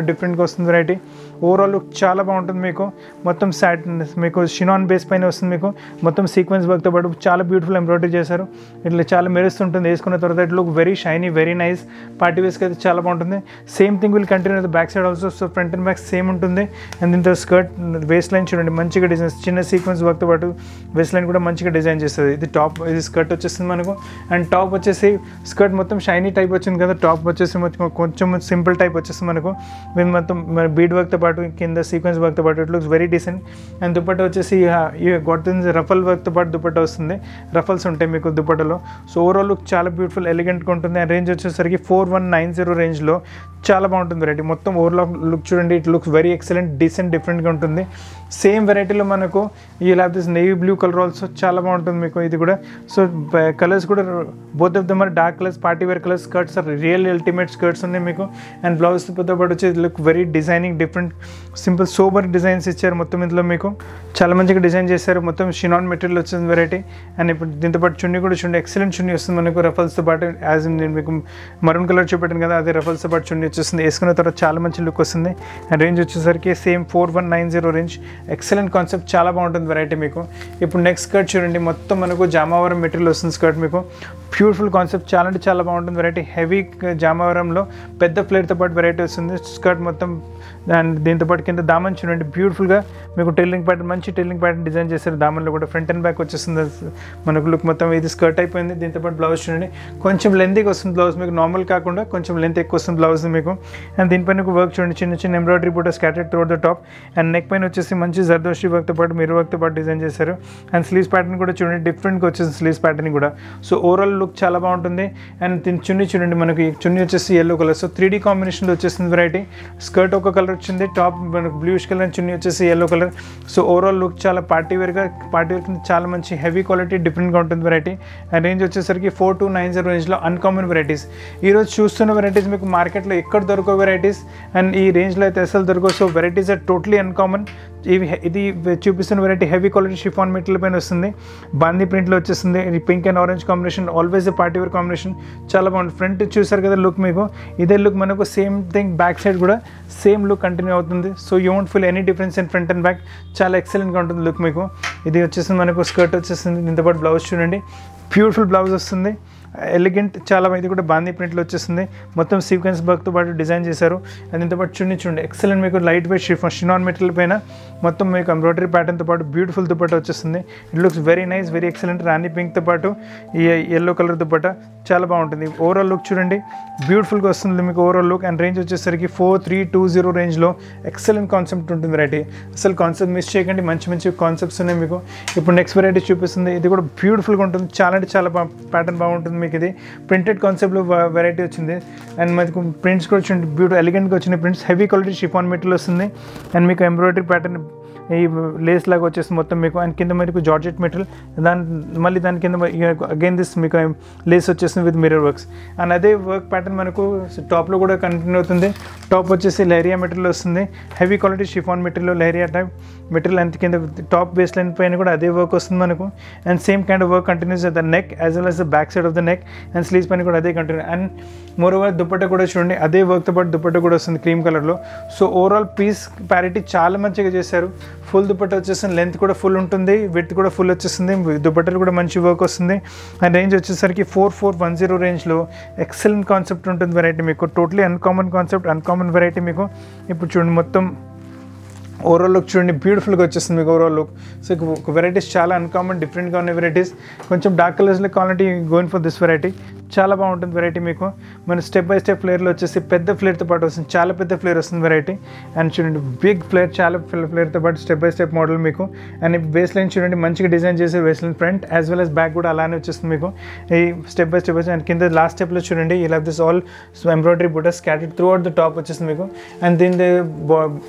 చాలా డిఫరెంట్గా వస్తుంది వెరైటీ ఓవరాల్ లుక్ చాలా బాగుంటుంది మీకు మొత్తం సాట్ మీకు షినాన్ బేస్ పైన వస్తుంది మీకు మొత్తం సీక్వెన్స్ వర్క్తో పాటు చాలా బ్యూటిఫుల్ ఎంబ్రాయిడరీ చేశారు ఇట్లా చాలా మెరుస్తుంటుంది వేసుకున్న తర్వాత it look very shiny very nice party వేస్కి అయితే చాలా బాగుంటుంది same thing will continue back side also so front and back same ఉంటుంది అండ్ దీంతో స్కర్ట్ వేస్ట్ లైన్ చూడండి మంచిగా డిజైన్ చిన్న సీక్వెన్స్ వర్క్తో పాటు వేస్ట్ లైన్ కూడా మంచిగా డిజైన్ చేస్తుంది ఇది టాప్ ఇది స్కర్ట్ వచ్చేస్తుంది మనకు అండ్ టాప్ వచ్చేసి స్కర్ట్ మొత్తం షైనీ టైప్ వచ్చింది కదా టాప్ వచ్చేసి మొత్తం కొంచెం సింపుల్ టైప్ వచ్చేస్తుంది మనకు ఇది మొత్తం బీడ్ వర్క్తో పాటు కింద సీక్వెన్స్ వర్క్తో పాటు it looks very decent and dupatta వచ్చేసి గొట్టన్ రఫల్ వర్క్తో పాటు దుపట్టా వస్తుంది రఫల్స్ ఉంటాయి మీకు దుపట్టలో సో ఓవరాల్ లుక్ చాలా బ్యూటిఫుల్ ఎలిగెంట్గా ఉంటుంది అండ్ రేంజ్ వచ్చేసరికి ఫోర్ వన్ నైన్ జీరో రేంజ్లో చాలా బాగుంటుంది వెరైటీ మొత్తం ఓవరాల్ లుక్ చూడండి it looks very excellent decent డిఫరెంట్గా ఉంటుంది సేమ్ వెరైటీలో మనకు ఈ ల్యాబ్ this navy blue colour also చాలా బాగుంటుంది మీకు ఇది కూడా సో కలర్స్ కూడా both of them are dark colours party wear colours skirts are real ultimate skirts ఉన్నాయి మీకు అండ్ బ్లౌజ్తో పాటు వచ్చి look very designing different simple sober designs ఇచ్చారు మొత్తం ఇందులో మీకు చాలా మంచిగా డిజైన్ చేశారు మొత్తం షినాన్ మెటీరియల్ వచ్చింది వెరైటీ అండ్ ఇప్పుడు దీంతో పాటు చున్నీ కూడా చూడండి ఎక్సలెంట్ చున్నీ వస్తుంది మనకు రఫల్స్తో పాటు యాజ్ నేను మీకు మరూన్ కలర్ చూపెట్టాను కదా అదే రఫల్స్తో పాటు చున్నీ వచ్చేస్తుంది వేసుకున్న తర్వాత చాలా మంచి లుక్ వస్తుంది అండ్ రేంజ్ వచ్చేసరికి same four one nine zero range excellent concept చాలా బాగుంటుంది వెరైటీ మీకు ఇప్పుడు నెక్స్ట్ స్కర్ట్ చూడండి మొత్తం మనకు జామావరం మెటీరియల్ వస్తుంది స్కర్ట్ మీకు బ్యూటిఫుల్ కాన్సెప్ట్ చాలా అంటే చాలా బాగుంటుంది వెరైటీ హెవీ జామావరంలో పెద్ద ఫ్లేర్తో పాటు వెరైటీ వస్తుంది స్కర్ట్ మొత్తం అండ్ దీంతో పాటు కింద దామన్ చూడండి బ్యూటిఫుల్గా మీకు టెల్లింగ్ ప్యాటర్న్ మంచి టెల్లింగ్ ప్యాటర్న్ డిజైన్ చేశారు దామన్లో కూడా ఫ్రంట్ అండ్ బ్యాక్ వచ్చేస్తుంది మనకు లుక్ మొత్తం ఇది స్కర్ట్ అయిపోయింది దీంతో పాటు బ్లౌజ్ చూడండి కొంచెం లెంత్గా వస్తుంది బ్లౌజ్ మీకు నార్మల్ కాకుండా కొంచెం లెంత్ ఎక్కువ వస్తుంది బ్లౌజ్ మీకు అండ్ దీనిపైన వర్క్ చూడండి చిన్న చిన్న ఎంబ్రాయిడరీ కూడా scattered through the top and neck పైన వచ్చేసి మంచి జర్దోషి వర్క్తో పాటు మీరు వర్క్తో పాటు డిజైన్ చేశారు అండ్ స్లీవ్స్ ప్యాటర్న్ కూడా చూడండి డిఫరెంట్గా వచ్చేసి స్లీవ్స్ ప్యాటర్న్ కూడా సో ఓవరాల్ లుక్ చాలా బాగుంటుంది అండ్ దీని చున్నీ చూడండి మనకి చున్నీ వచ్చేసి yellow colour so three D కాంబినేషన్లో వచ్చేసింది వెరైటీ స్కర్ట్ ఒక కలర్ వచ్చింది టాప్ మనకు బ్లూష్ కలర్ చున్నీ వచ్చేసి yellow colour so overall look చాలా పార్టీ వేర్గా పార్టీ వేర్ కింద చాలా మంచి హెవీ క్వాలిటీ డిఫరెంట్గా ఉంటుంది వెరైటీ అండ్ రేంజ్ వచ్చేసరికి ఫోర్ టు నైన్ జీరో రేంజ్లో అన్కామన్ వెరైటీస్ ఈరోజు చూస్తున్న వెరైటీస్ మీకు మార్కెట్లో ఎక్కడ దొరకవు వెరైటీస్ అండ్ ఈ రేంజ్లో అయితే అసలు దొరకవు so varieties are totally uncommon ఇవి ఇది చూపిస్తున్న variety heavy quality chiffon material పైన వస్తుంది బాందీ ప్రింట్లో వచ్చేస్తుంది ఇది pink and orange combination always party wear combination చాలా బాగుంది ఫ్రంట్ చూసారు కదా లుక్ మీకు ఇదే లుక్ మనకు సేమ్ థింగ్ బ్యాక్ సైడ్ కూడా సేమ్ లుక్ కంటిన్యూ అవుతుంది so you won't feel any difference in front and back చాలా ఎక్సలెంట్గా ఉంటుంది లుక్ మీకు ఇది వచ్చేసింది మనకు స్కర్ట్ వచ్చేసింది దీంతో పాటు బ్లౌజ్ చూడండి బ్యూటిఫుల్ బ్లౌజ్ వస్తుంది ఎలిగెంట్ చాలా ఇది కూడా బాందీ ప్రింట్లో వచ్చేస్తుంది మొత్తం సీక్వెన్స్ వర్క్తో పాటు డిజైన్ చేశారు అండ్ దీంతో పాటు చున్నీ చూడండి ఎక్సలెంట్ మీకు లైట్ వెయిట్ షిఫ్ షినాన్ మెటీరియల్ పైన మొత్తం మీకు ఎంబ్రాయిడరీ ప్యాటర్న్తో పాటు బ్యూటిఫుల్ దుపట్ట వచ్చేస్తుంది it looks very nice very excellent రాణి పింక్తో పాటు ఈ ఎల్లో కలర్ దుపట్ట చాలా బాగుంటుంది ఓవరాల్ లుక్ చూడండి బ్యూటిఫుల్గా వస్తుంది మీకు ఓవరాల్ లుక్ అండ్ రేంజ్ వచ్చేసరికి ఫోర్ త్రీ టూ జీరో రేంజ్లో ఎక్సలెంట్ కాన్సెప్ట్ ఉంటుంది వెరైటీ అసలు కాన్సెప్ట్ మిస్ చేయకండి మంచి మంచి కాన్సెప్ట్స్ ఉన్నాయి మీకు ఇప్పుడు నెక్స్ట్ వెరైటీ చూపిస్తుంది ఇది కూడా బ్యూటిఫుల్గా ఉంటుంది చాలా అంటే చాలా బా ప్యాటర్న్ బాగుంటుంది మీకు ఇది ప్రింటెడ్ కాన్సెప్ట్లో వెరైటీ వచ్చింది అండ్ మనకు ప్రింట్స్ కూడా వచ్చింది బ్యూటిఫుల్ ఎలిగెంట్గా వచ్చిన prints heavy quality chiffon material వస్తుంది అండ్ మీకు ఎంబ్రాయిడరీ ప్యాటర్న్ ఈ లేస్ లాగా వచ్చేసి మొత్తం మీకు అండ్ కింద మీకు జార్జెట్ మెటీరియల్ దాని మళ్ళీ దాని కింద అగైన్ దిస్ మీకు లేస్ వచ్చేసింది విత్ మిరర్ వర్క్స్ అండ్ అదే వర్క్ ప్యాటర్న్ మనకు టాప్లో కూడా కంటిన్యూ అవుతుంది టాప్ వచ్చేసి లైరియా మెటీరియల్ వస్తుంది heavy quality chiffon material leheriya type material అంత కింద టాప్ బేస్ లైన్ పైన కూడా అదే వర్క్ వస్తుంది మనకు and same kind of work continues the neck as well as the back side of the neck and sleeves పైన కూడా అదే continue and more over dupatta కూడా చూడండి అదే వర్క్తో పాటు దుపట్ట కూడా వస్తుంది క్రీమ్ కలర్లో సో ఓవరాల్ పీస్ ప్యారిటీ చాలా మంచిగా చేశారు ఫుల్ దుపట్ట వచ్చేసింది లెంత్ కూడా ఫుల్ ఉంటుంది విత్ కూడా ఫుల్ వచ్చేస్తుంది దుపట్టలు కూడా మంచి వర్క్ వస్తుంది అండ్ రేంజ్ వచ్చేసరికి ఫోర్ ఫోర్ వన్ జీరో రేంజ్లో ఎక్సలెంట్ కాన్సెప్ట్ ఉంటుంది వెరైటీ మీకు totally uncommon concept uncommon variety మీకు ఇప్పుడు చూడండి మొత్తం ఓవరాల్ లుక్ చూడండి బ్యూటిఫుల్గా వచ్చేస్తుంది మీకు ఓవరాల్ లుక్ సో ఒక వెరైటీస్ చాలా అన్కామన్ డిఫరెంట్గా ఉన్న వెరైటీస్ కొంచెం డార్క్ కలర్స్లో quality going for this variety చాలా బాగుంటుంది వెరైటీ మీకు మన స్టెప్ బై స్టెప్ ఫ్లేర్లో వచ్చేసి పెద్ద ఫ్లేర్తో పాటు వస్తుంది చాలా పెద్ద ఫ్లేర్ వస్తుంది వెరైటీ అండ్ చూడండి బిగ్ ఫ్లేర్ చాలా ఫ్లేర్తో పాటు స్టెప్ బై స్టెప్ మోడల్ మీకు అండ్ బేస్ లైన్ చూడండి మంచిగా డిజైన్ చేసే base line front as well as back కూడా అలానే వచ్చేస్తుంది మీకు ఈ స్టెప్ బై స్టెప్ అండ్ కింద లాస్ట్ స్టెప్లో చూడండి ఇలా దిస్ ఆల్ ఎంబ్రాయిడరీ బుటా scattered throughout the top వచ్చేస్తుంది మీకు అండ్ దీని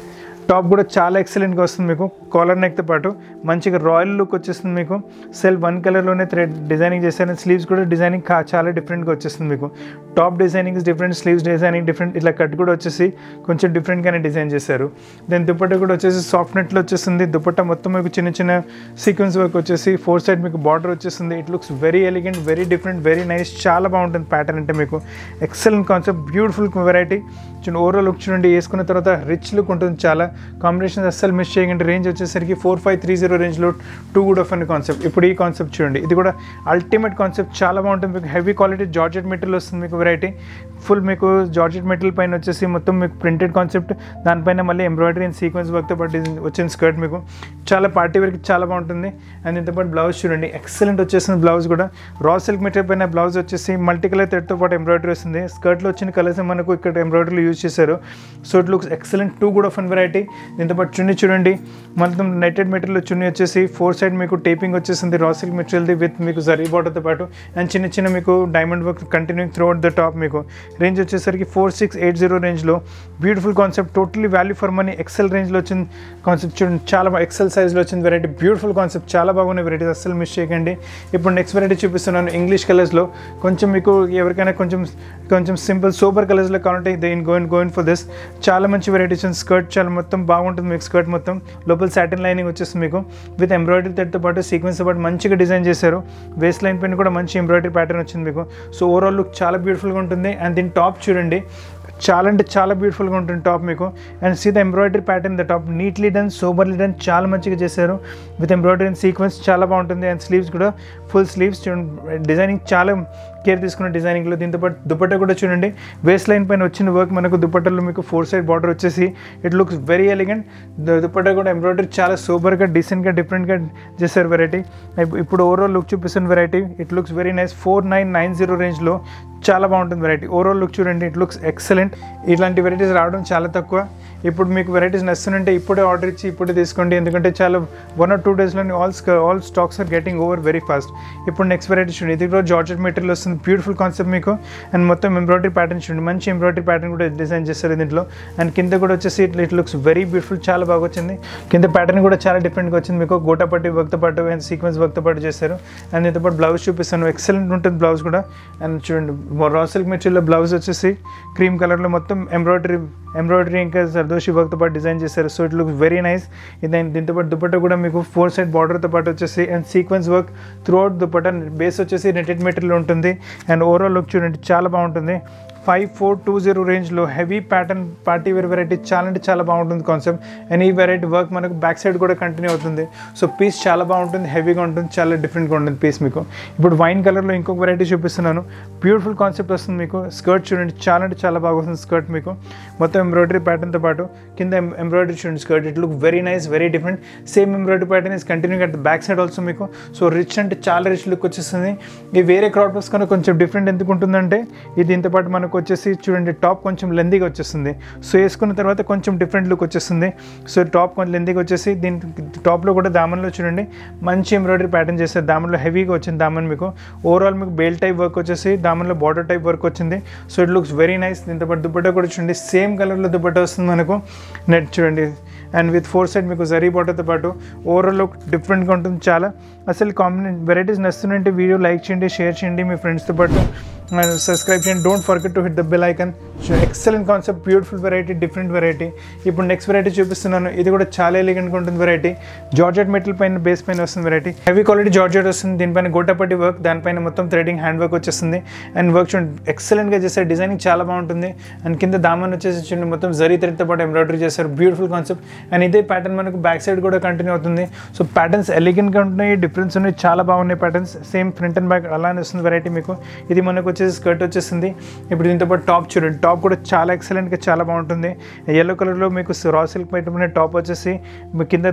టాప్ కూడా చాలా ఎక్సలెంట్గా వస్తుంది మీకు కాలర్ నెక్తో పాటు మంచిగా రాయల్ లుక్ వచ్చేస్తుంది మీకు సెల్ వన్ కలర్లోనే థ్రెడ్ డిజైనింగ్ చేశారు స్లీవ్స్ కూడా డిజైనింగ్ కా చాలా డిఫరెంట్గా వచ్చేస్తుంది మీకు top designing different sleeves designing different ఇట్లా కట్ కూడా వచ్చేసి కొంచెం డిఫరెంట్గానే డిజైన్ చేశారు దెన్ దుపట్టా కూడా వచ్చేసి సాఫ్ట్ నెట్లో వచ్చేస్తుంది దుపట్టా మొత్తం మీకు చిన్న చిన్న సీక్వెన్స్ వర్క్ వచ్చేసి ఫోర్ సైడ్ మీకు బార్డర్ వచ్చేస్తుంది it looks very elegant very different very nice చాలా బాగుంటుంది ప్యాటర్న్ అంటే మీకు ఎక్సలెంట్ కాన్సెప్ట్ బ్యూటిఫుల్ వెరైటీ చూడండి ఓవరాల్ లుక్ చూడండి వేసుకున్న తర్వాత రిచ్ లుక్ ఉంటుంది చాలా కాంబినేషన్ అస్సలు మిస్ చేయకండి రేంజ్ వచ్చేసరికి ఫోర్ ఫైవ్ త్రీ జీరో రేంజ్లో టూ గుడ్ ఆఫ్ అనే కాన్సెప్ట్ ఇప్పుడు ఈ కాన్సెప్ట్ చూడండి ఇది కూడా అల్టిమేట్ కాన్సెప్ట్ చాలా బాగుంటుంది మీకు హెవీ క్వాలిటీ జార్జెట్ మెటీరియల్ వస్తుంది మీకు వెరైటీ ఫుల్ మీకు జార్జెట్ మెటీరియల్ పైన వచ్చేసి మొత్తం మీకు ప్రింటెడ్ కాన్సెప్ట్ దానిపైన మళ్ళీ ఎంబ్రాయిడరీ అండ్ సీక్వెన్స్ వర్క్తో పాటు ఇది వచ్చిన స్కర్ట్ మీకు చాలా పార్టీ వేర్కి చాలా బాగుంటుంది అండ్ దీంతో పాటు బ్లౌజ్ చూడండి ఎక్సలెంట్ వచ్చేసిన బ్లౌజ్ కూడా రా సిల్క్ మెటీరియల్ పైన బ్లౌజ్ వచ్చేసి మల్టీ కలర్ థ్రెడ్తో పాటు ఎంబ్రాయిడరీ వస్తుంది స్కర్ట్లో వచ్చిన కలర్స్ మనకు ఇక్కడ ఎంబ్రాయిడరీలో యూజ్ చేశారు so it looks excellent too కూడా ఫన్ వెరైటీ దీంతో పాటు చున్నీ చూడండి మొత్తం నెట్టెడ్ మెటీరియల్ చున్నీ వచ్చేసి ఫోర్ సైడ్ మీకు టేపింగ్ వచ్చేసింది రా సిల్క్ మెటీరియల్ది విత్ మీకు జరీ బార్డర్తో పాటు అండ్ చిన్న చిన్న మీకు diamond work continue throughout the top మీకు రేంజ్ వచ్చేసరికి ఫోర్ సిక్స్ ఎయిట్ జీరో రేంజ్లో beautiful concept totally value for money XL రేంజ్లో వచ్చింది కాన్సెప్ట్ చూడండి చాలా బాగా ఎక్సెల్ సైజ్లో వచ్చింది వెరైటీ బ్యూటిఫుల్ కాన్సెప్ట్ చాలా బాగున్నాయి వెరైటీస్ అస్సలు మిస్ చేయకండి ఇప్పుడు నెక్స్ట్ వెరైటీ చూపిస్తున్నాను ఇంగ్లీష్ కలర్స్లో కొంచెం మీకు ఎవరికైనా కొంచెం కొంచెం సింపుల్ సూపర్ కలర్స్లో కావాలంటే దేని గోయిన్ గోయిన్ ఫర్ దిస్ చాలా మంచి వెరైటీస్ స్కర్ట్ చాలా మొత్తం బాగుంటుంది మీకు స్కర్ట్ మొత్తం లోపల సాటిన్ లైనింగ్ వచ్చేస్తుంది మీకు విత్ ఎంబ్రాయిడరీ థెడ్తో పాటు సీక్వెన్స్తో పాటు మంచిగా డిజైన్ చేశారు వేస్ట్ లైన్ పైన కూడా మంచి ఎంబ్రాయిడరీ ప్యాటర్న్ వచ్చింది మీకు సో ఓవరాల్ లుక్ చాలా బ్యూటిఫుల్గా ఉంటుంది అండ్ దీని టాప్ చూడండి చాలా అంటే చాలా బ్యూటిఫుల్గా ఉంటుంది టాప్ మీకు and see the embroidery pattern the top neatly done soberly done చాలా మంచిగా చేశారు విత్ ఎంబ్రాయిడరీ అండ్ సీక్వెన్స్ చాలా బాగుంటుంది అండ్ స్లీవ్స్ కూడా ఫుల్ స్లీవ్స్ చూడండి డిజైనింగ్ చాలా కేర్ తీసుకున్న డిజైనింగ్లో దీంతో పాటు దుపట్టా కూడా చూడండి వేస్ట్ లైన్ పైన వచ్చిన వర్క్ మనకు దుపట్టలో మీకు ఫోర్ సైడ్ బార్డర్ వచ్చేసి it looks very elegant dupatta కూడా ఎంబ్రాయిడరీ చాలా సూపర్గా డీసెంట్గా డిఫరెంట్గా చేశారు వెరైటీ ఇప్పుడు ఓవరాల్ లుక్ చూపిస్తున్న variety it looks very nice four nine nine zero రేంజ్లో చాలా బాగుంటుంది వెరైటీ ఓవరాల్ లుక్ చూడండి ఇట్ లుక్స్ ఎక్సలెంట్ ఇట్లాంటి వెరైటీస్ రావడం చాలా తక్కువ ఇప్పుడు మీకు వెరైటీస్ నచ్చుతుంటే ఇప్పుడే ఆర్డర్ ఇచ్చి ఇప్పుడే తీసుకోండి ఎందుకంటే చాలా వన్ ఆర్ టూ డేస్లోని all all stocks are getting over very fast ఇప్పుడు నెక్స్ట్ వెరైటీ చూడండి ఇది కూడా జార్జెట్ మెటీరియల్ వస్తుంది బ్యూటిఫుల్ కాన్సెప్ట్ మీకు అండ్ మొత్తం ఎంబ్రాయిడరీ ప్యాటర్న్ చూడండి మంచి ఎంబ్రాయిడరీ ప్యాటర్న్ కూడా డిజైన్ చేస్తారు దీంట్లో అండ్ కింద కూడా వచ్చేసి ఇట్లా ఇట్ లుక్స్ వెరీ బ్యూటిఫుల్ చాలా బాగా వచ్చింది కింద ప్యాటర్న్ కూడా చాలా డిఫరెంట్గా వచ్చింది మీకు గోటాపట్టి వర్క్తో పాటు అండ్ సీక్వెన్స్ వర్క్తో పాటు చేస్తారు అండ్ దీంతో పాటు బ్లౌజ్ చూపిస్తాను ఎక్సలెంట్ ఉంటుంది బ్లౌజ్ కూడా అండ్ చూడండి రా సిల్క్ మెటీరియల్ బ్లౌజ్ వచ్చేసి క్రీమ్ కలర్లో మొత్తం ఎంబ్రాయిడరీ ఎంబ్రాయిడరీ ఇంకా సర్దోషి వర్క్తో పాటు డిజైన్ చేశారు so it looks very nice ఇది దీంతో పాటు దుపట్టా కూడా మీకు ఫోర్ సైడ్ బార్డర్తో పాటు వచ్చేసి and sequence work throughout dupatta base వచ్చేసి నెటెడ్ మెటీరియల్ ఉంటుంది అండ్ ఓవరాల్ లుక్ చూడండి చాలా బాగుంటుంది ఫైవ్ ఫోర్ టూ జీరో రేంజ్లో heavy pattern party wear variety చాలా అంటే చాలా బాగుంటుంది కాన్సెప్ట్ అండ్ ఈ వెరైటీ వర్క్ మనకు బ్యాక్ సైడ్ కూడా కంటిన్యూ అవుతుంది సో పీస్ చాలా బాగుంటుంది హెవీగా ఉంటుంది చాలా డిఫరెంట్గా ఉంటుంది పీస్ మీకు ఇప్పుడు వైన్ కలర్లో ఇంకొక వెరైటీ చూపిస్తున్నాను బ్యూటిఫుల్ కాన్సెప్ట్ వస్తుంది మీకు స్కర్ట్ చూడండి చాలా అంటే చాలా బాగా వస్తుంది స్కర్ట్ మీకు మొత్తం ఎంబ్రాయిడరీ ప్యాటర్న్తో పాటు కింద ఎంబ్రాయిడరీ చూడండి skirt it look very nice very different same embroidery pattern is continue at back side also మీకు సో రిచ్ అంటే చాలా రిచ్ లుక్ వచ్చేస్తుంది ఈ వేరే క్రాప్ టాప్స్ కన్నా కొంచెం డిఫరెంట్ ఎందుకు ఉంటుందంటే ఇది దీంతో పాటు మనకు వచ్చేసి చూడండి టాప్ కొంచెం లెందీగా వచ్చేస్తుంది సో వేసుకున్న తర్వాత కొంచెం డిఫరెంట్ లుక్ వచ్చేస్తుంది సో టాప్ కొంచెం లెందీగా వచ్చేసి దీని టాప్లో కూడా దామన్లో చూడండి మంచి ఎంబ్రాయిడరీ ప్యాటర్న్ చేస్తారు దామన్లో హెవీగా వచ్చింది దామన్ మీకు ఓవరాల్ మీకు బెల్ట్ టైప్ వర్క్ వచ్చేసి దామన్లో బార్డర్ టైప్ వర్క్ వచ్చింది so it looks very nice దీంతో పాటు దుపట్టా కూడా చూడండి సేమ్ కలర్లో దుపట్టా వస్తుంది మనకు నెట్ చూడండి అండ్ విత్ ఫోర్ సైడ్ మీకు జరీ బాటర్తో పాటు ఓవరాల్ లుక్ డిఫరెంట్గా ఉంటుంది చాలా అసలు కాంబినే వెరైటీస్ నచ్చుతుంటే వీడియో లైక్ చేయండి షేర్ చేయండి మీ ఫ్రెండ్స్తో పాటు సబ్స్క్రైబ్ చేయండి don't forget to hit the bell icon excellent concept beautiful variety different variety ఇప్పుడు నెక్స్ట్ వెరైటీ చూపిస్తున్నాను ఇది కూడా చాలా ఎలిగెంట్గా ఉంటుంది వెరైటీ జార్జెట్ మెటల్ పైన బేస్ పైన వస్తుంది వెరైటీ హెవీ క్వాలిటీ జార్జెట్ వస్తుంది దీనిపైన గోటపట్టి వర్క్ దానిపైన మొత్తం థ్రెడింగ్ హ్యాండ్ వర్క్ వచ్చేస్తుంది అండ్ వర్క్ చూడండి ఎక్సలెంట్గా చేస్తారు డిజైనింగ్ చాలా బాగుంటుంది అండ్ కింద దామన్ వచ్చేసి చూడండి మొత్తం జరీ థ్రెడ్తో పాటు ఎంబ్రాయిడరీ చేస్తారు బ్యూటిఫుల్ కాన్సెప్ట్ అండ్ ఇదే ప్యాటర్న్ మనకు బ్యాక్ సైడ్ కూడా కంటిన్యూ అవుతుంది సో ప్యాటర్న్స్ ఎలిగెంట్గా ఉంటున్నాయి డిఫరెన్స్ ఉన్నాయి చాలా బాగున్నాయి patterns same front and back అలానే వస్తుంది వెరైటీ మీకు ఇది మనకు వచ్చేసి స్కర్ట్ వచ్చేసింది ఇప్పుడు దీంతో పాటు టాప్ చూడండి టాప్ కూడా చాలా ఎక్సలెంట్గా చాలా బాగుంటుంది ఎల్లో కలర్లో మీకు రా సిల్క్ పెట్టుకునే టాప్ వచ్చేసి మీ కింద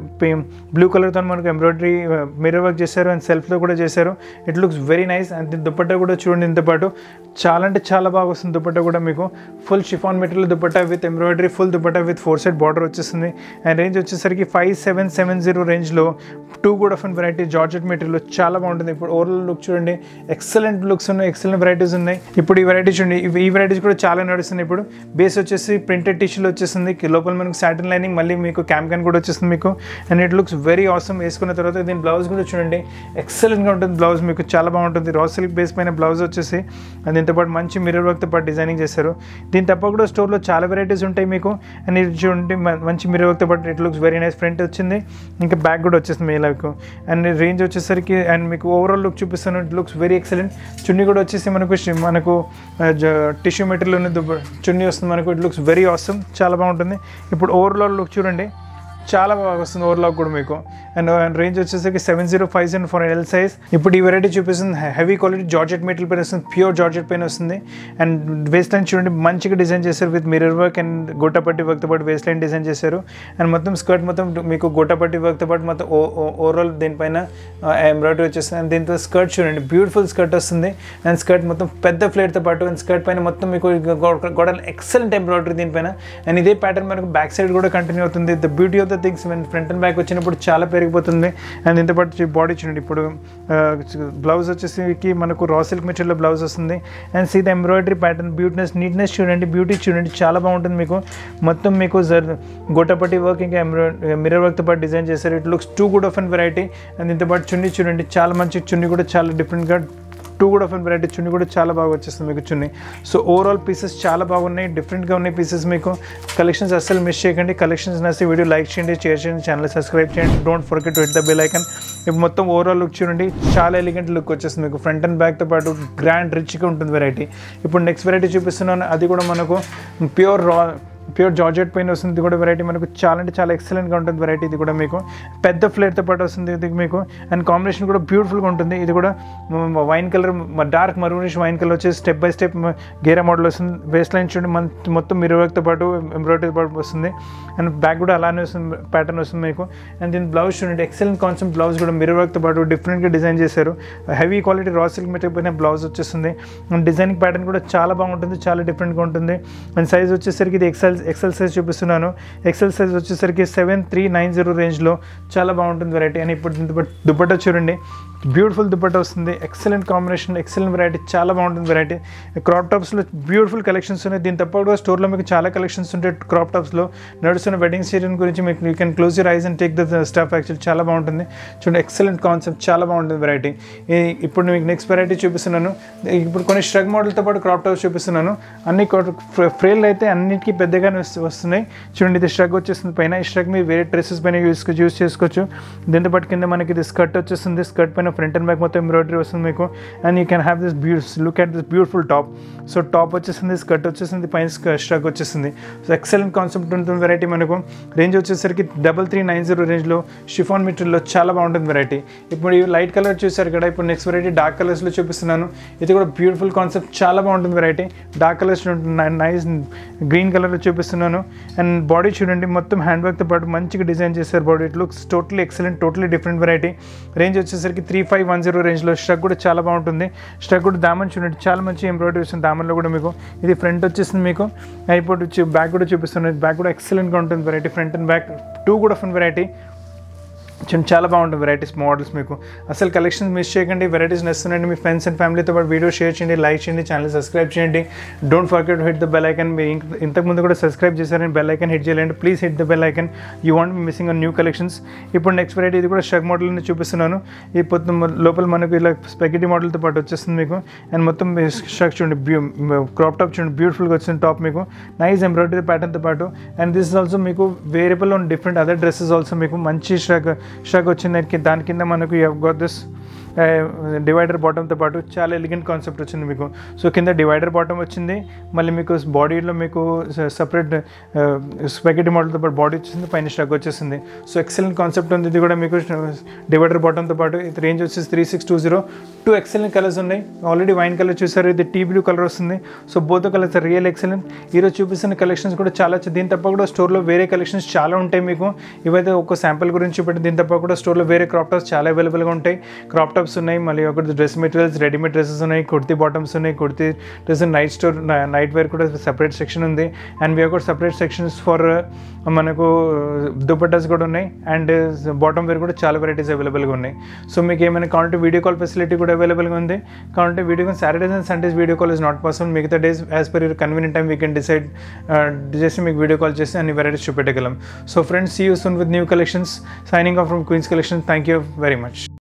బ్లూ కలర్తో మనకు ఎంబ్రాయిడరీ మిర్రర్ వర్క్ చేశారు అండ్ సెల్ఫ్లో కూడా చేశారు it looks very nice and dupatta కూడా చూడండి దీంతో పాటు చాలా అంటే చాలా బాగా వస్తుంది దుపట్టా కూడా మీకు full chiffon material dupatta with embroidery full dupatta with four side border వచ్చేస్తుంది అండ్ రేంజ్ వచ్చేసరికి ఫైవ్ సెవెన్ సెవెన్ జీరో రేంజ్లో టూ కూడా of variety variety georgette material చాలా బాగుంటుంది ఇప్పుడు ఓవరాల్ లుక్ చూడండి ఎక్సలెంట్ లుక్స్ ఉన్నాయి ఎక్సలెంట్ వెరైటీస్ ఉన్నాయి ఇప్పుడు ఈ వెరైటీ చూడండి ఇవి- ఈ వెరైటీస్ కూడా చాలా నడుస్తున్నాయి ఇప్పుడు బేస్ వచ్చేసి ప్రింటెడ్ టిష్యూలో వచ్చేస్తుంది కి- లోపల మనకు సాటిన్ లైనింగ్ మళ్ళీ మీకు క్యామ్ క్యాన్ కూడా వచ్చేస్తుంది మీకు and it looks very awesome వేసుకున్న తర్వాత దీని బ్లౌజ్ కూడా చూడండి ఎక్సలెంట్గా ఉంటుంది బ్లౌజ్ మీకు చాలా బాగుంటుంది రా సిల్క్ బేస్ పైన బ్లౌజ్ వచ్చేసి అండ్ దీంతో పాటు మంచి మిర్రర్ వర్క్తో పాటు డిజైనింగ్ చేశారు దీని తప్ప కూడా స్టోర్లో చాలా వెరైటీస్ ఉంటాయి మీకు అండ్ ఇది చూడండి మ- మంచి మిర్రర్ వర్క్తో పాటు it looks very nice front వచ్చింది ఇంకా బ్యాక్ కూడా వచ్చేస్తుంది మీకు అండ్ రేంజ్ వచ్చేసరికి అండ్ మీకు ఓవరాల్ లుక్ చూపిస్తాను it looks very excellent chunni కూడా వచ్చేసి మనకు షి- మనకు టిష్యూ మెటీరియల్ ఉంది దుబ్బ- చున్నీ వస్తుంది మనకు ఇట్ లుక్స్ వెరీ ఆసమ్ చాలా బాగుంటుంది ఇప్పుడు ఓవరాల్ లుక్ చూడండి చాలా బాగా వస్తుంది ఓవర్లాక్ కూడా మీకు అండ్ రేంజ్ వచ్చేసరికి seven zero five seven four L size ఇప్పుడు ఈ వెరైటీ చూపిస్తుంది హెవీ క్వాలిటీ జార్జెట్ మెటీరియల్ పైన వస్తుంది ప్యూర్ జార్జెట్ పైన వస్తుంది అండ్ వేస్ట్ లైన్ చూడండి మంచిగా డిజైన్ చేశారు విత్ మిరర్ వర్క్ అండ్ గోటాపట్టి వర్క్తో పాటు వేస్ట్ లైన్ డిజైన్ చేశారు అండ్ మొత్తం స్కర్ట్ మొత్తం మీకు గోటాపట్టి వర్క్తో పాటు మొత్తం ఓవరాల్ దీనిపైన ఎంబ్రాయిడరీ వచ్చేస్తుంది అండ్ దీంతో స్కర్ట్ చూడండి బ్యూటిఫుల్ స్కర్ట్ వస్తుంది అండ్ స్కర్ట్ మొత్తం పెద్ద ఫ్లేట్తో పాటు అండ్ స్కర్ట్ పైన మొత్తం మీకు గోడల్ ఎక్సలెంట్ ఎంబ్రాయిడరీ దీనిపైన అండ్ ఇదే ప్యాటర్న్ మనకు బ్యాక్ సైడ్ కూడా కంటిన్యూ అవుతుంది the beauty of the things మన ఫ్రంట్ అండ్ బ్యాక్ వచ్చినప్పుడు చాలా పెరిగిపోతుంది అండ్ దీంతో పాటు బాడీ చూడండి ఇప్పుడు బ్లౌజ్ వచ్చేసి మనకు రా సిల్క్ మెటీరియల్ బ్లౌజ్ వస్తుంది and see the embroidery pattern beautiness neatness చూడండి బ్యూటీ చూడండి చాలా బాగుంటుంది మీకు మొత్తం మీకు జర్ గోటపట్టి వర్క్ ఇంకా ఎంబ్రాయిడరీ మిర్రర్ వర్క్తో పాటు డిజైన్ చేశారు it looks too good of and variety and దీంతో పాటు చున్నీ చూడండి చాలా మంచి చున్నీ కూడా చాలా డిఫరెంట్గా టూ కూడా ఆఫ్ అండ్ వెరైటీ చున్నీ కూడా చాలా బాగా వచ్చేస్తుంది మీకు చున్నీ సో ఓవరాల్ పీసెస్ చాలా బాగున్నాయి డిఫరెంట్గా ఉన్నాయి పీసెస్ మీకు కలెక్షన్స్ అస్సలు మిస్ చేయకండి కలెక్షన్స్ నచ్చి వీడియో లైక్ చేయండి షేర్ చేయండి ఛానల్ సబ్స్క్రైబ్ చేయండి don't forget hit the bell icon ఇప్పుడు మొత్తం ఓవరాల్ లుక్ చూడండి చాలా ఎలిగెంట్ లుక్ వచ్చేస్తుంది మీకు ఫ్రంట్ అండ్ బ్యాక్తో పాటు గ్రాండ్ రిచ్గా ఉంటుంది వెరైటీ ఇప్పుడు నెక్స్ట్ వెరైటీ చూపిస్తున్నాను అది కూడా మనకు ప్యూర్ రా ప్యూర్ జార్జెట్ పైన వస్తుంది ఇది కూడా వెరైటీ మనకు చాలా అంటే చాలా ఎక్సలెంట్గా ఉంటుంది వెరైటీ ఇది కూడా మీకు పెద్ద ఫ్లేర్తో పాటు వస్తుంది ఇది మీకు అండ్ కాంబినేషన్ కూడా బ్యూటిఫుల్గా ఉంటుంది ఇది కూడా wine colour dark maroonish wine colour వచ్చేసి స్టెప్ బై స్టెప్ గేరా మోడల్ వస్తుంది వేస్ట్ లైన్ చూడండి మన మొత్తం మిర్రర్ వర్క్తో పాటు ఎంబ్రాయిడరీ పాటు వస్తుంది అండ్ బ్యాక్ కూడా అలానే వస్తుంది ప్యాటర్న్ వస్తుంది మీకు అండ్ దీని బ్లౌజ్ చూడండి ఎక్సలెంట్ కాన్సెప్ట్ బ్లౌజ్ కూడా మిర్రర్ వర్క్తో పాటు డిఫరెంట్గా డిజైన్ చేశారు heavy quality raw silk material పైన బ్లౌజ్ వచ్చేస్తుంది అండ్ డిజైనింగ్ ప్యాటర్న్ కూడా చాలా బాగుంటుంది చాలా డిఫరెంట్గా ఉంటుంది అండ్ సైజ్ వచ్చేసరికి ఇది ఎక్సెల్ ఎక్సెల్ సైజ్ చూపిస్తున్నాను ఎక్సెల్ సైజ్ వచ్చేసరికి సెవెన్ త్రీ నైన్ జీరో రేంజ్లో చాలా బాగుంటుంది వెరైటీ అని ఇప్పుడు దీంతో పాటు దుపట్టా చూడండి బ్యూటిఫుల్ దుపట్టా వస్తుంది ఎక్సలెంట్ కాంబినేషన్ ఎక్సలెంట్ వెరైటీ చాలా బాగుంటుంది వెరైటీ క్రాప్ టాప్స్లో బ్యూటిఫుల్ కలెక్షన్స్ ఉన్నాయి దీని తప్ప కూడా స్టోర్లో మీకు చాలా కలెక్షన్స్ ఉంటాయి క్రాప్ టాప్స్లో నడుస్తున్న వెడ్డింగ్ సీజన్ గురించి మీకు you can close your eyes and take the stuff actual చాలా బాగుంటుంది చూడండి ఎక్సలెంట్ కాన్సెప్ట్ చాలా బాగుంటుంది వెరైటీ ఇప్పుడు మీకు నెక్స్ట్ వెరైటీ చూపిస్తున్నాను ఇప్పుడు కొన్ని స్ట్రగ్ మోడల్తో పాటు క్రాప్ టాప్స్ చూపిస్తున్నాను అన్ని ఫ్రేల్ అయితే అన్నిటికీ పెద్దగానే వస్తు- వస్తున్నాయి చూడండి ఇది స్ట్రగ్ వచ్చేస్తుంది పైన ఈ స్ట్రగ్ మీరు వేరే డ్రెస్సెస్ పైన యూస్ యూస్ చేసుకోవచ్చు దీంతో పాటు కింద మనకి ఇది స్కర్ట్ వచ్చేస్తుంది స్కర్ట్ పైన ఫ్రంట్ అండ్ బ్యాక్ మొత్తం ఎంబ్రాయిడరీ వస్తుంది మీకు and you can have this views look at this beautiful top so top వచ్చేసింది స్కర్ట్ వచ్చేసింది పైన స్ట్రగ్ వచ్చేసింది సో ఎక్సలెంట్ కాన్సెప్ట్ ఉంటుంది వెరైటీ మనకు రేంజ్ వచ్చేసరికి డబల్ త్రీ నైన్ జీరో రేంజ్లో షిఫాన్ మెటీరియల్లో చాలా బాగుంటుంది వెరైటీ ఇప్పుడు ఈ లైట్ కలర్ చూసారు కదా ఇప్పుడు నెక్స్ట్ వెరైటీ డార్క్ కలర్స్లో చూపిస్తున్నాను ఇది కూడా బ్యూటిఫుల్ కాన్సెప్ట్ చాలా బాగుంటుంది variety dark colours nice green కలర్లో చూపిస్తున్నాను అండ్ బాడీ చూడండి మొత్తం హ్యాండ్ వర్క్తో పాటు మంచిగా డిజైన్ చేశారు body it looks totally excellent totally different variety range వచ్చేసరికి త్రీ ఫైవ్ వన్ జీరో రేంజ్లో స్ట్రక్ కూడా చాలా బాగుంటుంది స్ట్రక్ కూడా దామన్ చూడండి చాలా మంచి ఎంబ్రాయిడరీ వస్తుంది దామన్లో కూడా మీకు ఇది ఫ్రంట్ వచ్చేసింది మీకు ఇప్పుడు వచ్చి బ్యాక్ కూడా చూపిస్తున్నాను బ్యాక్ కూడా ఎక్సలెంట్గా ఉంటుంది variety front and back two కూడా ఫన్ వెరైటీ చిన్న చాలా బాగుంటుంది వెరైటీస్ మోడల్స్ మీకు అసలు కలెక్షన్స్ మిస్ చేయకండి వెరైటీస్ నచ్చుతున్నాయండి మీ ఫ్రెండ్స్ అండ్ ఫ్యామిలీతో పాటు వీడియో షేర్ చేయండి లైక్ చేయండి ఛానల్ సబ్స్క్రైబ్ చేయండి don't forget hit the bell icon మీ ఇంక- ఇంతకుముందు కూడా సబ్స్క్రైబ్ చేశారని బెల్ ఐకన్ హిట్ చేయాలంటే please hit the bell icon you want missing on new collections ఇప్పుడు నెక్స్ట్ వెరైటీ ఇది కూడా షగ్ మోడల్ని చూపిస్తున్నాను ఈ మొత్తం లోపల మనకు ఇలా స్పెగటీ మోడల్తో పాటు వచ్చేస్తుంది మీకు అండ్ మొత్తం షర్ట్ చూడండి బ్యూ క్రాప్ టాప్ చూడండి బ్యూటిఫుల్గా వచ్చిన టాప్ మీకు నైస్ ఎంబ్రాయిడరీ ప్యాటర్న్తో పాటు అండ్ దిస్ ఇస్ ఆల్సో మీకు variable on different other dresses also మీకు మంచి షగ్ షగ్ వచ్చింది దానికి దాని కింద మనకు గోట్ దిస్ డివైడర్ బాటంతో పాటు చాలా ఎలిగెంట్ కాన్సెప్ట్ వచ్చింది మీకు సో కింద డివైడర్ బాటమ్ వచ్చింది మళ్ళీ మీకు బాడీలో మీకు సపరేట్ స్పెగటీ మోడల్తో పాటు బాడీ వచ్చింది పైన స్ట్రక్ వచ్చేసింది సో ఎక్సలెంట్ కాన్సెప్ట్ ఉంది ఇది కూడా మీకు డివైడర్ బాటంతో పాటు ఇది రేంజ్ వచ్చేసి three six two zero two excellent colours ఉన్నాయి ఆల్రెడీ వైన్ కలర్ చూసారు ఇది టీ బ్లూ కలర్ వస్తుంది so both colours real excellent ఈరోజు చూపిస్తున్న కలెక్షన్స్ కూడా చాలా వచ్చాయి. దీని తప్ప కూడా స్టోర్లో వేరే కలెక్షన్స్ చాలా ఉంటాయి మీకు ఇవైతే ఒక శాంపుల్ గురించి పెట్టి దీని తప్ప కూడా స్టోర్లో వేరే క్రాప్ టాప్స్ చాలా అవైలబుల్గా ఉంటాయి క్రాప్ టాప్ టాప్స్ ఉన్నాయి మళ్ళీ ఒకటి డ్రెస్ మెటీరియల్స్ రెడీమేడ్ డ్రెస్సెస్ ఉన్నాయి కుర్తీ బాటమ్స్ ఉన్నాయి kurti dress night store night wear కూడా సపరేట్ సెక్షన్ ఉంది అండ్ వీ కూడా సపరేట్ సెక్షన్స్ ఫర్ మనకు దుపట్టాస్ కూడా ఉన్నాయి అండ్ బాటమ్ వేర్ కూడా చాలా వెరైటీస్ అవైలబుల్గా ఉన్నాయి సో మీకు ఏమైనా కావాలంటే వీడియో కాల్ ఫెసిలిటీ కూడా అవైలబుల్గా ఉంది కావాలంటే video call Saturdays and Sundays video call is not possible మిగతా days as per your convenient time we can decide చేసి మీకు వీడియో కాల్ చేసి అన్ని వెరైటీస్ చూపెట్టగలం so friends see you soon with new collections signing off from Queens collection thank you very much